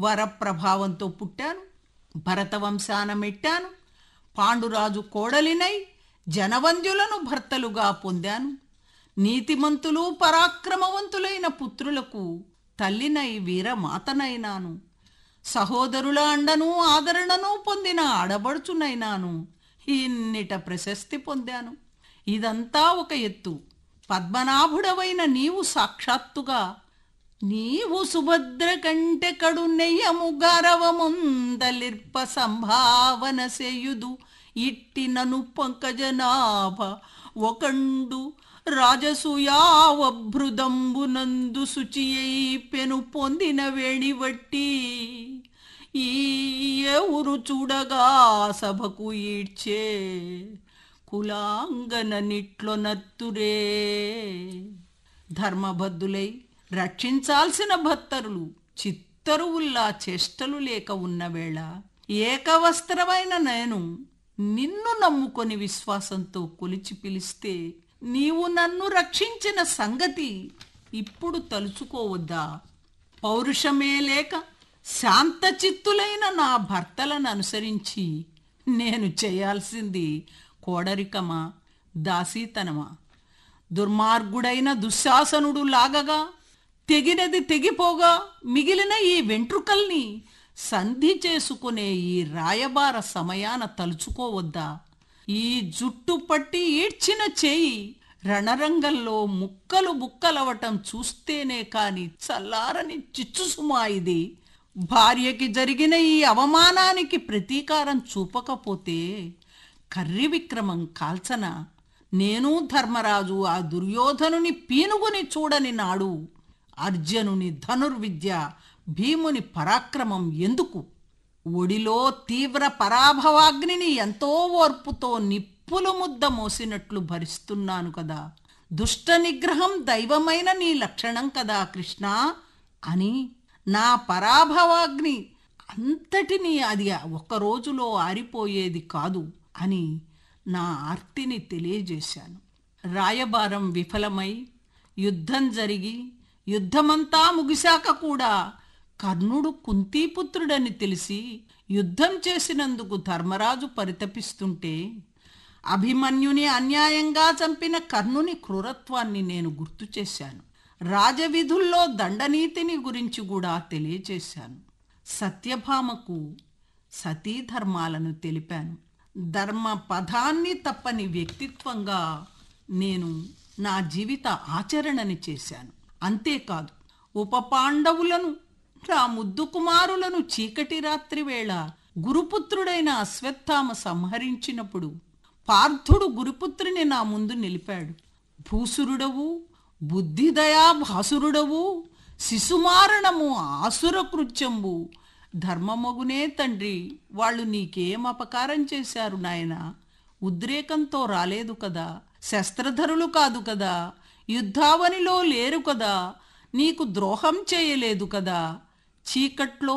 వరప్రభావంతో పుట్టాను భరతవంశాన మెట్టాను పాండురాజు కోడలినై జనవంద్యులను భర్తలుగా పొందాను నీతిమంతులు పరాక్రమవంతులైన పుత్రులకు తల్లినై వీరమాతనైనాను సహోదరుల అండను ఆదరణను పొందిన ఆడబడుచునైనాను ఇన్నిట ప్రశస్తి పొందాను ఇదంతా ఒక ఎత్తు పద్మనాభుడవైన నీవు సాక్షాత్తుగా నీవు సుభద్ర కంటే కడు నెయ్యము గరవముందలిర్ప సంభావన సేయుదు ఇట్టి నను పంకజనాభ ఒకండు రాజసూయావభృదంబునందు శుచియై పెను పొందిన వేణివట్టి ఈ ఎవరు చూడగా సభకు ఈడ్చే కులాంగన నిట్లో నత్తురే ధర్మబద్ధులై రక్షించాల్సిన భక్తరులు చిత్తరువుల్లా చేష్టలు లేక ఉన్న వేళ ఏకవస్త్రమైన నేను నిన్ను నమ్ముకొని విశ్వాసంతో కొలిచి పిలిస్తే నీవు నన్ను రక్షించిన సంగతి ఇప్పుడు తలుచుకోవద్దా పౌరుషమే లేక శాంతచిత్తులైన నా భర్తలను అనుసరించి నేను చేయాల్సింది కోడరికమా దాసీతనమా దుర్మార్గుడైన దుశ్శాసనుడు లాగగా తెగినది తెగిపోగా మిగిలిన ఈ వెంట్రుకల్ని సంధి చేసుకునే ఈ రాయబార సమయాన తలుచుకోవద్దా ఈ జుట్టు పట్టి ఈడ్చిన చేయి రణరంగంలో ముక్కలు బుక్కలవటం చూస్తేనే కాని చల్లారని చిచ్చుసుమా ఇది భార్యకి జరిగిన ఈ అవమానానికి ప్రతీకారం చూపకపోతే కర్రి విక్రమం కాల్చన నేను ధర్మరాజు ఆ దుర్యోధనుని పీనుగుని చూడని నాడు అర్జునుని ధనుర్విద్య భీముని పరాక్రమం ఎందుకు ఒడిలో తీవ్ర పరాభవాగ్నిని ఎంతో ఓర్పుతో నిప్పులు ముద్ద మోసినట్లు భరిస్తున్నాను కదా దుష్ట నిగ్రహం దైవమైన నీ లక్షణం కదా కృష్ణ అని నా పరాభవాగ్ని అంతటినీ అది ఒక రోజులో ఆరిపోయేది కాదు అని నా ఆర్తిని తెలియజేశాను రాయబారం విఫలమై యుద్ధం జరిగి యుద్ధమంతా ముగిశాక కూడా కర్ణుడు కుంతీపుత్రుడని తెలిసి యుద్ధం చేసినందుకు ధర్మరాజు పరితపిస్తుంటే అభిమన్యుని అన్యాయంగా చంపిన కర్ణుని క్రూరత్వాన్ని నేను గుర్తు చేశాను రాజవిధుల్లో దండనీతిని గురించి కూడా తెలియచేశాను సత్యభామకు సతీధర్మాలను తెలిపాను ధర్మ పదాన్ని తప్పని వ్యక్తిత్వంగా నేను నా జీవిత ఆచరణని చేశాను అంతేకాదు ఉప పాండవులను నా ముద్దు కుమారులను చీకటి రాత్రి వేళ గురుపుత్రుడైన అశ్వత్థామ సంహరించినప్పుడు పార్థుడు గురుపుత్రుని నా ముందు నిలిపాడు భూసురుడవు బుద్ధిదయా భాసురుడవు శిశుమారణము ఆసుర కృత్యంబు ధర్మమగునే తండ్రి వాళ్ళు నీకేం అపకారం చేశారు నాయన ఉద్రేకంతో రాలేదు కదా శస్త్రధరులు కాదు కదా యుద్ధావనిలో లేరు కదా నీకు ద్రోహం చేయలేదు కదా చీకట్లో